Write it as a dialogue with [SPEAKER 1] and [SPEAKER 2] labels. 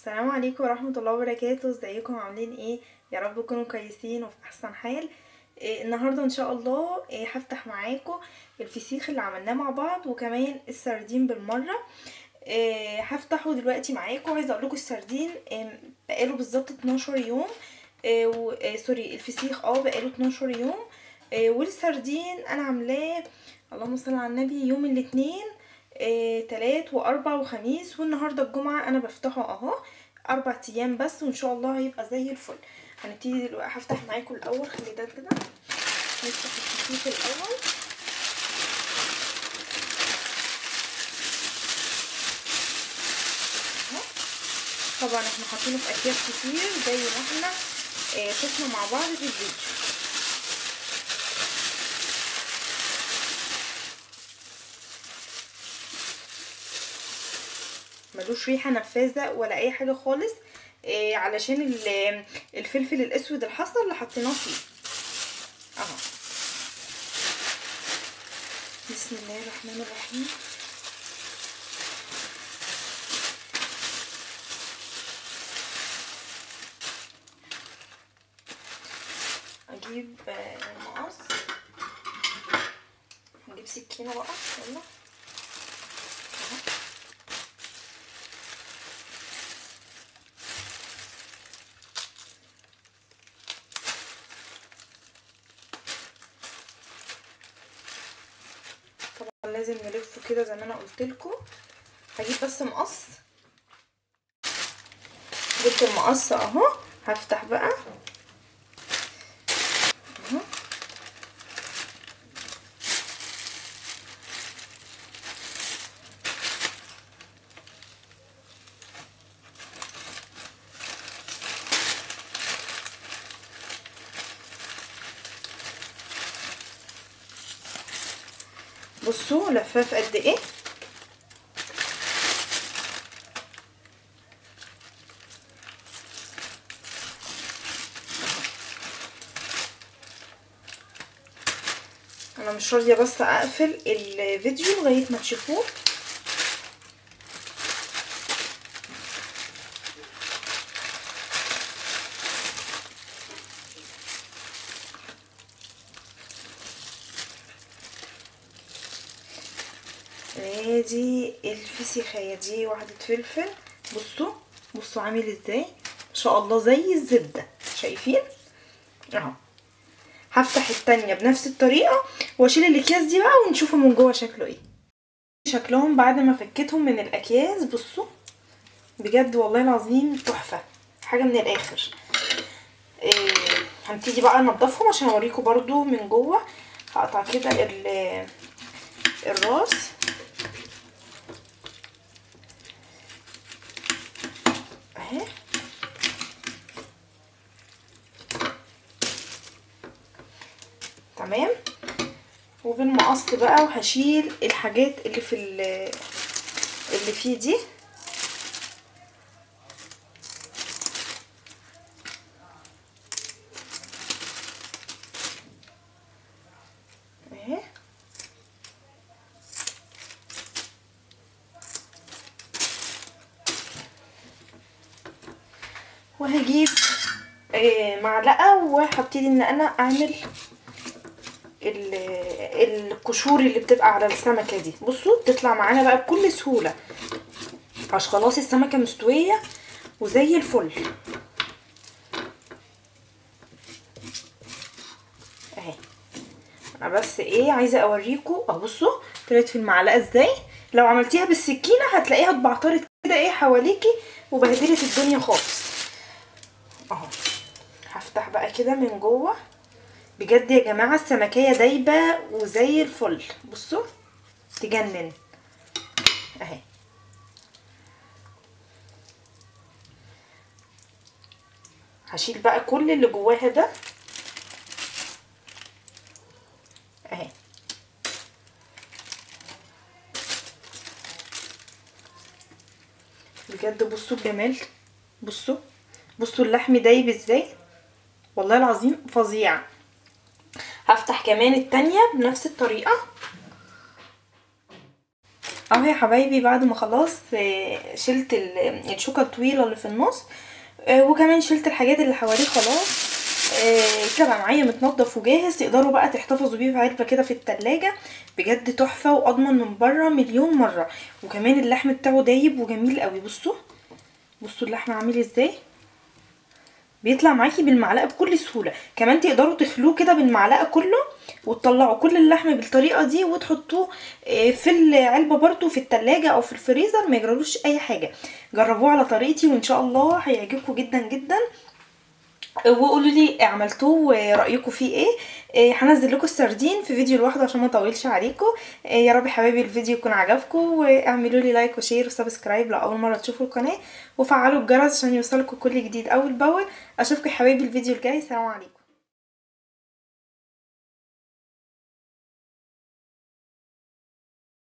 [SPEAKER 1] السلام عليكم ورحمة الله وبركاته ازيكم عاملين ايه يا رب تكونوا كويسين وفي احسن حال إيه النهاردة ان شاء الله إيه هفتح معاكم الفسيخ اللي عملناه مع بعض وكمان السردين بالمرة إيه هفتحه دلوقتي معاكم عايزة اقولكم السردين إيه بقاله بالظبط 12 يوم إيه و... إيه سوري الفسيخ اه بقاله 12 يوم إيه والسردين انا عاملاه اللهم صل على النبي يوم الاثنين إيه تلات واربع وخميس والنهارده الجمعه انا بفتحه اهو اربع ايام بس وان شاء الله هيبقى زي الفل هنبتدي دلوقتي هفتح معاكم الاول خلي ده كده نفتح الفسيخ الاول اهو طبعا احنا حاطينه في اكياس كتير زي ما احنا إيه شفنا مع بعض في الفيديو ملوش ريحه نفاذه ولا اي حاجه خالص إيه علشان الفلفل الاسود الحصى اللي حطيناه فيه اهو بسم الله الرحمن الرحيم اجيب مقص نجيب سكينه بقى يلا اهو طبعا لازم نلفه كده زي ما انا قلت لكم هجيب بس مقص جبت المقص اهو هفتح بقى اهو بصوا لفاف قد ايه انا مش راضيه بس اقفل الفيديو لغايه ما تشوفوه ادي الفسيخية دي واحدة فلفل بصوا بصوا عامل ازاي ما شاء الله زي الزبدة شايفين اهو هفتح التانية بنفس الطريقة واشيل الاكياس دي بقى ونشوفه من جوه شكله ايه شكلهم بعد ما فكيتهم من الاكياس بصوا بجد والله العظيم تحفة حاجة من الاخر إيه هنبتدي بقى انضفهم عشان اوريكم برضو من جوه هقطع كده الراس اهي تمام وبالمقص بقى وهشيل الحاجات اللي في اللي فيه دي اهي وهجيب معلقه وهبتدي ان انا اعمل القشور اللي بتبقى على السمكه دي بصوا بتطلع معانا بقى بكل سهوله عشان خلاص السمكه مستويه وزي الفل اهي انا بس ايه عايزه اوريكم اهو بصوا طلعت في المعلقه ازاي لو عملتيها بالسكينه هتلاقيها اتبعترت كده ايه حواليكي وبهدلت الدنيا خالص اهو هفتح بقى كده من جوه بجد يا جماعه السمكيه دايبه وزي الفل بصوا تجنن اهي هشيل بقى كل اللي جواها ده اهي بجد بصوا الجمال بصوا بصوا اللحم دايب ازاي والله العظيم فظيع هفتح كمان التانية بنفس الطريقة اهو اهو يا حبايبي بعد ما خلاص آه، شلت ال- الشوكة الطويلة اللي في النص آه، وكمان شلت الحاجات اللي حواليه خلاص آه، كده بقى معايا متنضف وجاهز تقدروا بقى تحتفظوا بيه في علبة كده في التلاجة بجد تحفة واضمن من بره مليون مرة وكمان اللحم بتاعه دايب وجميل قوي بصوا بصوا اللحم عامل ازاي بيطلع معاكي بالمعلقه بكل سهوله كمان تقدروا تخلوه كده بالمعلقه كله وتطلعوا كل اللحم بالطريقه دي وتحطوه آه، في العلبه برضو في التلاجة او في الفريزر ما يجرالوش اي حاجه جربوه على طريقتي وان شاء الله هيعجبكم جدا جدا وقولوا لي عملتوه ورايكم فيه ايه إيه، هنزل لكم السردين في فيديو لوحده عشان ما اطولش عليكم إيه، يا رب يا حبايبي الفيديو يكون عجبكم واعملوا لي لايك وشير وسبسكرايب لو اول مره تشوفوا القناه وفعلوا الجرس عشان يوصلكم كل جديد اول باول اشوفكم يا حبايبي الفيديو الجاي سلام عليكم